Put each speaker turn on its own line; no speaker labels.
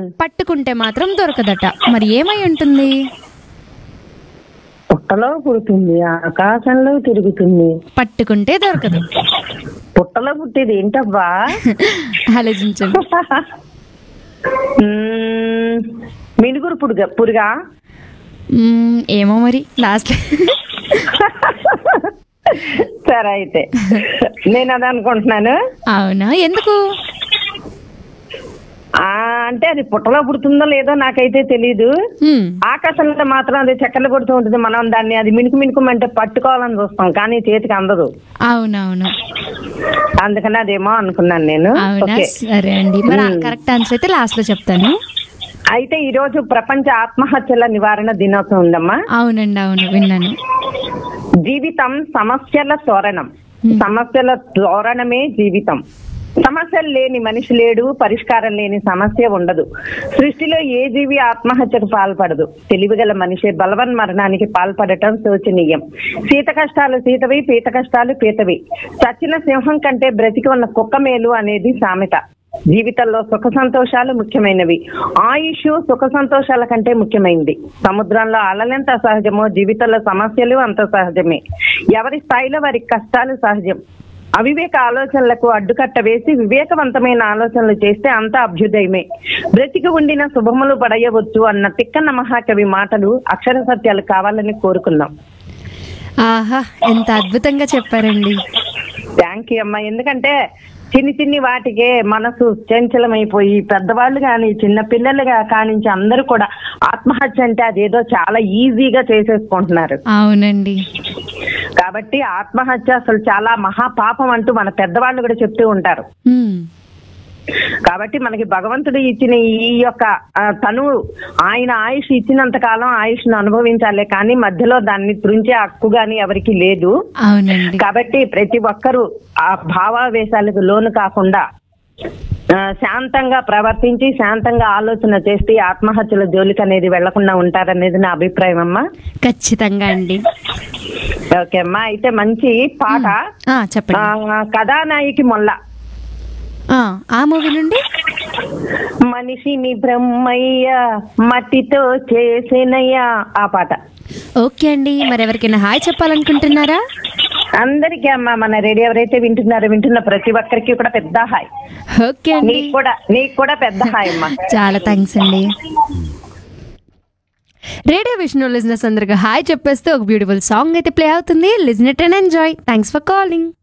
పట్టుకుంటే మాత్రం దొరకదట మరి ఏమై ఉంటుంది
పుట్టలో పుడుతుంది ఆకాశంలో తిరుగుతుంది
పట్టుకుంటే దొరకదు
పుట్టలో పుట్టేది ఏంటబ్బా
ఆలోచించండి
మ్మ్, మినుగురు పురుగ పురుగా
మ్మ్, ఏమో మరి లాస్ట్
సరే అయితే నేను అది అనుకుంటున్నాను
అవునా ఎందుకు
ఆ అంటే అది పుట్టలో పుడుతుందో లేదో నాకైతే తెలీదు
మ్మ్,
ఆకాశంలో మాత్రం అది చక్కర్లు కొడుతూ ఉంటుంది మనం దాన్ని అది మినుకు మినుకుమంటే పట్టుకోవాలని చూస్తాం కానీ చేతికి అందదు
అవునవును
అందుకని అదేమో అనుకున్నాను నేను
అవునా
ఓకే
సరే అండి మరి కరెక్ట్ ఆన్సర్ అయితే లాస్ట్ లో చెప్తాను
అయితే ఈ రోజు ప్రపంచ ఆత్మహత్యల నివారణ దినోత్సవం ఉందమ్మా
అవునండి అవును విన్నాను
జీవితం సమస్యల తోరణం సమస్యల తోరణమే జీవితం సమస్యలు లేని మనిషి లేడు పరిష్కారం లేని సమస్య ఉండదు సృష్టిలో ఏ జీవి ఆత్మహత్యకు పాల్పడదు తెలివిగల మనిషి బలవన్ మరణానికి పాల్పడటం శోచనీయం సీత కష్టాలు సీతవి పీత కష్టాలు పీతవి చచ్చిన సింహం కంటే బ్రతికి ఉన్న కుక్క మేలు అనేది సామెత జీవితంలో సుఖ సంతోషాలు ముఖ్యమైనవి ఆయుష్ సుఖ సంతోషాల కంటే ముఖ్యమైనది సముద్రంలో అలలెంత సహజమో జీవితంలో సమస్యలు అంత సహజమే ఎవరి స్థాయిలో వారి కష్టాలు సహజం అవివేక ఆలోచనలకు అడ్డుకట్ట వేసి వివేకవంతమైన ఆలోచనలు చేస్తే అంత అభ్యుదయమే బ్రతికి ఉండిన శుభములు పడయవచ్చు అన్న తిక్కన్న మహాకవి మాటలు అక్షర సత్యాలు కావాలని కోరుకున్నాం
ఆహా ఎంత అద్భుతంగా చెప్పారండి
థ్యాంక్ యూ అమ్మా ఎందుకంటే చిన్ని చిన్ని వాటికే మనసు చంచలమైపోయి పెద్దవాళ్ళు కానీ చిన్న పిల్లలుగా కానించి అందరూ కూడా ఆత్మహత్య అంటే అదేదో చాలా ఈజీగా చేసేసుకుంటున్నారు
అవునండి
కాబట్టి ఆత్మహత్య అసలు చాలా మహాపాపం అంటూ మన పెద్దవాళ్ళు కూడా చెప్తూ ఉంటారు
మ్మ్,
కాబట్టి మనకి భగవంతుడు ఇచ్చిన ఈ యొక్క ఆ, తను ఆయన ఆయుష్ ఇచ్చినంత కాలం ఆయుష్ను అనుభవించాలి కానీ మధ్యలో దాన్ని త్రుంచే హక్కు గాని ఎవరికి లేదు
అవునండి
కాబట్టి ప్రతి ఒక్కరూ ఆ భావావేశాలకు లోను కాకుండా ఆ, శాంతంగా ప్రవర్తించి శాంతంగా ఆలోచన చేస్తే ఈ ఆత్మహత్యల జోలికి అనేది వెళ్లకుండా ఉంటారనేది నా అభిప్రాయం అమ్మా
ఖచ్చితంగా అండి
ఓకే అమ్మా అయితే మంచి పాట
ఆ, చెప్పండి
ఆ, కథానాయికి మొల్ల
ఆ, ఆ మూవీ నుండి
మనిషిని బ్రహ్మయ్య మట్టితో చేసేనయ్యా ఆ పాట
ఓకే అండి మరి ఎవరికైనా హాయ్ చెప్పాలనుకుంటున్నారా
అందరికీ అమ్మా మన రేడియో ఎవరైతే వింటున్నారో వింటున్న ప్రతి ఒక్కరికి కూడా పెద్ద హాయ్
ఓకే అండి
నీకు కూడా నీకు కూడా పెద్ద హాయ్ అమ్మా
చాలా థ్యాంక్స్ అండి రేడియో విష్ణు లిజినెస్ అందరికి హాయ్ చెప్పేస్తూ ఒక బ్యూటిఫుల్ సాంగ్ అయితే ప్లే అవుతుంది listen it and enjoy thanks for calling